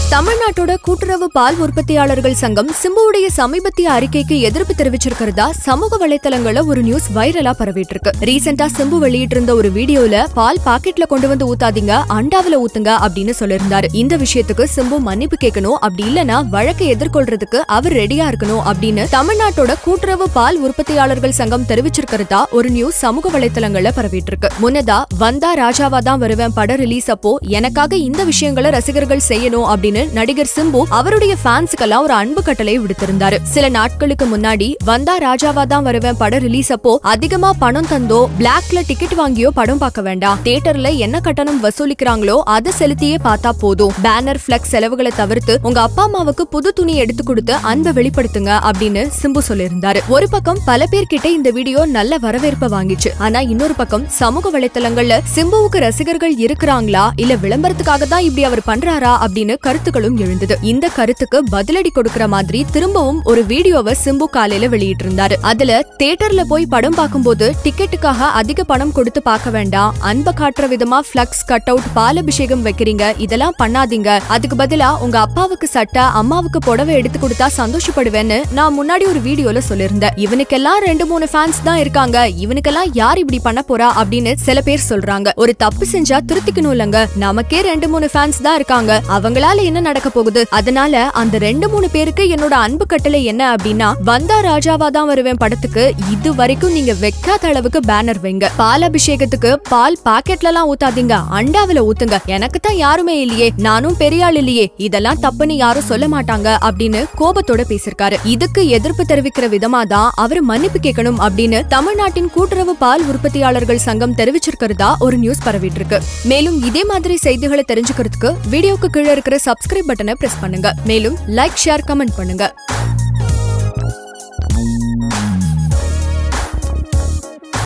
தமிழ்நாட்டோட கூட்டுறவு பால் உற்பத்தியாளர்கள் சங்கம் சிம்புவுடைய சமீபத்திய அறிக்கைக்கு எதிர்ப்பு தெரிவிச்சிருக்கிறதா சமூக வலைத்தளங்கள்ல ஒரு நியூஸ் வைரலா பரவிட்டு இருக்கு ரீசெண்டா சிம்பு வெளியிட்டிருந்த ஒரு வீடியோல பால் பாக்கெட்ல கொண்டு வந்து ஊத்தாதீங்க அண்டாவில ஊத்துங்க அப்படின்னு சொல்லியிருந்தாரு இந்த விஷயத்துக்கு சிம்பு மன்னிப்பு கேட்கணும் அப்படி இல்லனா வழக்கை எதிர்கொள்றதுக்கு அவர் ரெடியா இருக்கணும் அப்படின்னு தமிழ்நாட்டோட கூட்டுறவு பால் உற்பத்தியாளர்கள் சங்கம் தெரிவிச்சிருக்கிறதா ஒரு நியூஸ் சமூக வலைத்தளங்கள்ல பரவிட்டு இருக்கு முன்னதா வந்தா ராஜாவா தான் வருவேன் படம் ரிலீஸ் அப்போ எனக்காக இந்த விஷயங்களை ரசிகர்கள் செய்யணும் அப்படின்னு நடிகர் சிம்பு அவருடைய ஃபேன்ஸுக்கெல்லாம் ஒரு அன்பு கட்டளை விடுத்திருந்தாரு சில நாட்களுக்கு முன்னாடி வந்தா ராஜாவா தான் வருவேன் படம் ரிலீஸ் அப்போ அதிகமா பணம் தந்தோ பிளாக்ல டிக்கெட் வாங்கியோ படம் பார்க்க வேண்டாம் தியேட்டர்ல என்ன கட்டணம் வசூலிக்கிறாங்களோ அதை செலுத்தியே பார்த்தா போதும் பேனர் பிளக்ஸ் செலவுகளை தவிர்த்து உங்க அப்பா அம்மாவுக்கு புது துணி எடுத்து கொடுத்து அன்பை வெளிப்படுத்துங்க அப்படின்னு சிம்பு சொல்லியிருந்தாரு ஒரு பக்கம் பல பேர்கிட்ட இந்த வீடியோ நல்ல வரவேற்பை வாங்கிச்சு ஆனா இன்னொரு பக்கம் சமூக வலைத்தளங்கள்ல சிம்புவுக்கு ரசிகர்கள் இருக்கிறாங்களா இல்ல விளம்பரத்துக்காக தான் இப்படி அவர் பண்றாரா அப்படின்னு கருத்துக்களும் எழுந்தது இந்த கருத்துக்கு பதிலடி கொடுக்கிற மாதிரி திரும்பவும் ஒரு வீடியோவை சிம்பு காலையில வெளியிட்டிருந்தாரு அதுல தியேட்டர்ல போய் படம் பார்க்கும்போது டிக்கெட்டுக்காக அதிக பணம் கொடுத்து பார்க்க வேண்டாம் அன்பை காட்டுற விதமா பிளக்ஸ் கட் அவுட் பாலபிஷேகம் வைக்கிறீங்க இதெல்லாம் பண்ணாதீங்க அதுக்கு பதிலா உங்க அப்பாவுக்கு சட்டை அம்மாவுக்கு புடவை எடுத்து கொடுத்தா சந்தோஷப்படுவேன்னு நான் முன்னாடி ஒரு வீடியோல சொல்லியிருந்தேன் இவனுக்கெல்லாம் ரெண்டு மூணு ஃபேன்ஸ் தான் இருக்காங்க இவனுக்கெல்லாம் யார் இப்படி பண்ண போறா அப்படின்னு சில பேர் சொல்றாங்க ஒரு தப்பு செஞ்சா திருத்திக்கணும் இல்லங்க நமக்கே ரெண்டு மூணு ஃபேன்ஸ் தான் இருக்காங்க அவங்களால என்ன நடக்க போகுது அதனால அந்த ரெண்டு மூணு பேருக்கு என்னோட அன்பு கட்டளை என்ன அப்படின்னா வந்தா ராஜாவா தான் வருவேன் படத்துக்கு இது வரைக்கும் நீங்க வைக்காத அளவுக்கு பேனர் வைங்க பால் அபிஷேகத்துக்கு பால் பாக்கெட்ல எல்லாம் ஊத்தாதீங்க அண்டாவில ஊத்துங்க எனக்கு தான் யாருமே இல்லையே நானும் பெரிய ஆள் இல்லையே இதெல்லாம் தப்புன்னு யாரும் சொல்ல மாட்டாங்க அப்படின்னு கோபத்தோட பேசிருக்காரு இதுக்கு எதிர்ப்பு தெரிவிக்கிற விதமா தான் அவர் மன்னிப்பு கேட்கணும் அப்படின்னு தமிழ்நாட்டின் கூட்டுறவு பால் உற்பத்தியாளர்கள் சங்கம் தெரிவிச்சிருக்கிறதா ஒரு நியூஸ் பரவிட்டு இருக்கு மேலும் இதே மாதிரி செய்திகளை தெரிஞ்சுக்கிறதுக்கு வீடியோக்கு கீழே இருக்கிற சப்ஸ்கிரைப் பட்டனை பிரஸ் பண்ணுங்க மேலும் லைக் ஷேர் கமெண்ட் பண்ணுங்க